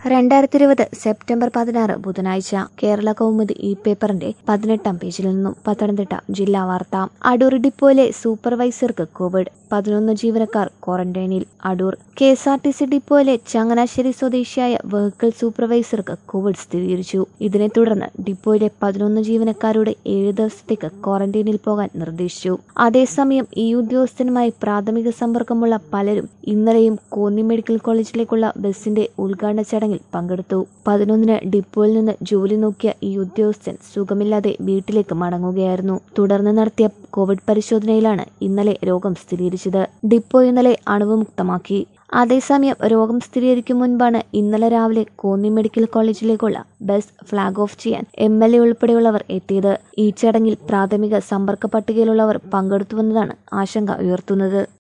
രണ്ടായിരത്തി ഇരുപത് സെപ്റ്റംബർ പതിനാറ് ബുധനാഴ്ച കേരള കൗമുദി ഈ പേപ്പറിന്റെ പതിനെട്ടാം പേജിൽ നിന്നും പത്തനംതിട്ട ജില്ലാ വാർത്ത അടൂർ ഡിപ്പോയിലെ സൂപ്പർവൈസർക്ക് കോവിഡ് പതിനൊന്ന് ജീവനക്കാർ ക്വാറന്റൈനിൽ Adoor K S R T C ഡിപ്പോയിലെ ചങ്ങനാശ്ശേരി സ്വദേശിയായ വെഹിക്കിൾ സൂപ്പർവൈസർക്ക് കോവിഡ് സ്ഥിരീകരിച്ചു ഇതിനെ തുടർന്ന് ഡിപ്പോയിലെ പതിനൊന്ന് ജീവനക്കാരുടെ ഏഴ് ദിവസത്തേക്ക് ക്വാറന്റൈനിൽ പോകാൻ നിർദ്ദേശിച്ചു അതേസമയം ഈ ഉദ്യോഗസ്ഥനുമായി പ്രാഥമിക സമ്പർക്കമുള്ള പലരും ഇന്നലെയും കോന്നി മെഡിക്കൽ കോളേജിലേക്കുള്ള ബസിന്റെ ഉദ്ഘാടന ചടങ്ങിൽ പങ്കെടുത്തു പതിനൊന്നിന് ഡിപ്പോയിൽ നിന്ന് ജോലി നോക്കിയ ഈ ഉദ്യോഗസ്ഥൻ സുഖമില്ലാതെ വീട്ടിലേക്ക് മടങ്ങുകയായിരുന്നു തുടർന്ന് നടത്തിയ കോവിഡ് പരിശോധനയിലാണ് ഇന്നലെ രോഗം സ്ഥിരീകരിച്ചത് ഡിപ്പോ ഇന്നലെ അണുവിമുക്തമാക്കി അതേസമയം രോഗം സ്ഥിരീകരിക്കും മുൻപാണ് ഇന്നലെ രാവിലെ കോന്നി മെഡിക്കൽ കോളേജിലേക്കുള്ള ബസ് ഫ്ളാഗ് ഓഫ് ചെയ്യാൻ എം എൽ എ ഉൾപ്പെടെയുള്ളവർ എത്തിയത് ഈ ചടങ്ങിൽ പ്രാഥമിക സമ്പർക്ക പട്ടികയിലുള്ളവർ പങ്കെടുത്തുവെന്നതാണ് ആശങ്ക ഉയർത്തുന്നത്